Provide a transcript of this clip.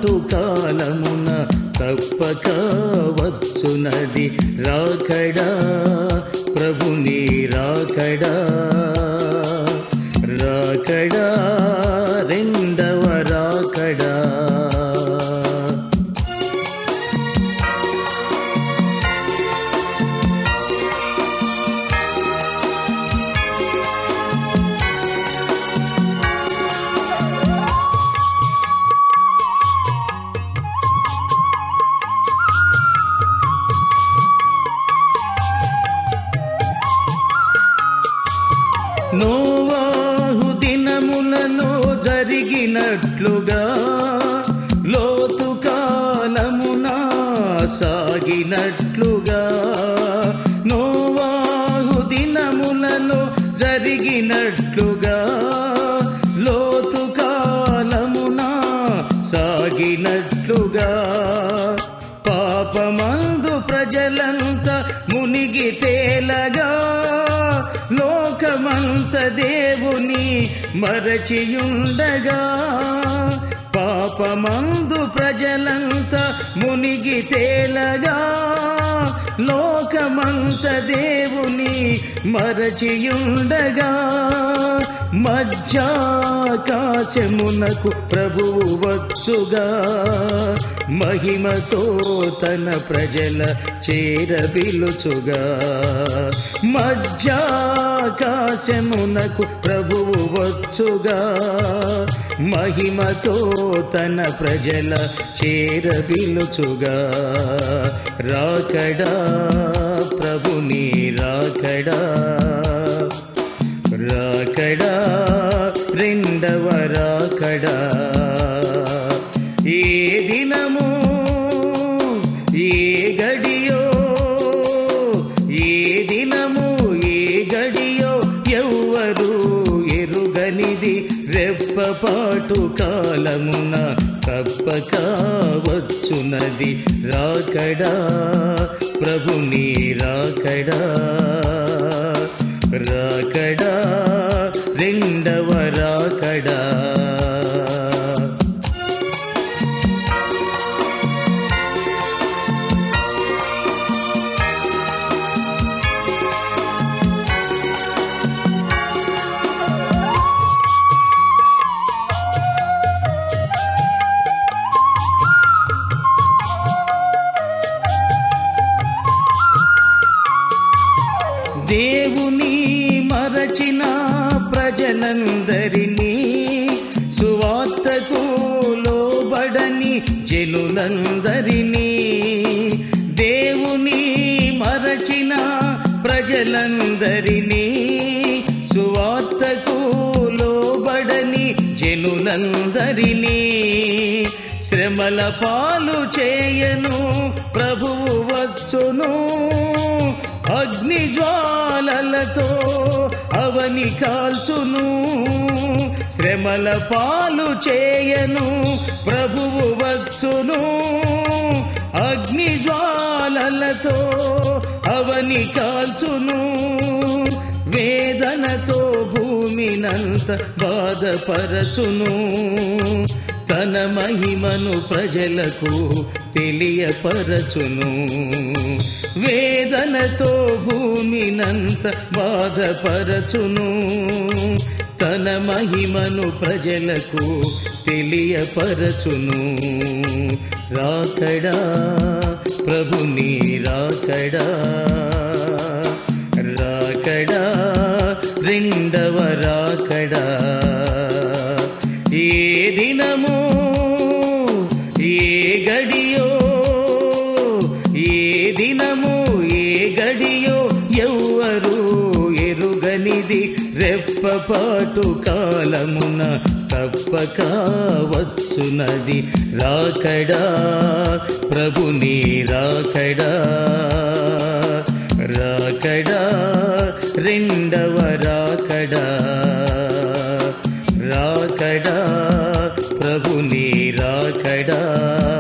పాటు కాలమున తప్పక వచ్చునది రాకడా ప్రభుని రాకడా రాకడా రెండవ రాకడా నోవాహు దినములలో జరిగినట్లుగా లోతు కాలమున సాగినట్లుగా నోవాహు దినములలో జరిగినట్లుగా లోతు కాలమున సాగినట్లుగా పాపమందు ప్రజలంతా మునిగి తేలగా లోకమంత దేవుని మరచియుండగా పాపమందు ప్రజలంతా మునిగి తేలగా లోకమంత దేవుని మరచియుండగా మధ్యాకాశమునకు ప్రభువు వచ్చుగా మహిమతో తన ప్రజల చేరబిలుచుగా మధ్యాకాశమునకు ప్రభువు వచ్చుగా మహిమతో తన ప్రజల చేరబిలుచుగా రాకడా ప్రభుని రాకడా రాకడా రెండవ రాకడా ఏ దినము ఏ గడియో ఏ దినము ఏ గడియో ఎవ్వరు ఎరుగనిది రెప్పపాటు కాలమున తప్పక వచ్చునది రాకడా ప్రభుని రాకడా రాకడా రెండవ రాకడా దేవుని మరచిన ప్రజలందరినీ సువార్తకు లోబడని జనులందరినీ దేవుని మరచిన ప్రజలందరినీ సువార్తకు లోబడని జనులందరినీ శ్రమల పాలు చేయను ప్రభువు వచ్చును అగ్ని జ్వాలలతో అవని కాల్చును శ్రమల పాలు చేయను ప్రభువు వచ్చును అగ్ని జ్వాలలతో అవని కాల్చును వేదనతో భూమినంత బాధపరచును తన మహిమను ప్రజలకు తెలియపరచును వేదనతో భూమినంత బాధపరచును తన మహిమను ప్రజలకు తెలియపరచును రాకడా ప్రభుని రాకడా రాకడా రెండవ రాకడా ఏ దినము ఏ గడియో ఏ దినము ఏ గడియో ఎవ్వరు ఎరుగనిది రెప్పపాటు కాలమున తప్పక వచ్చునది రాకడా ప్రభుని రాకడా రాకడా రెండవ రాకడా రాకడా ప్రభుని రాకడా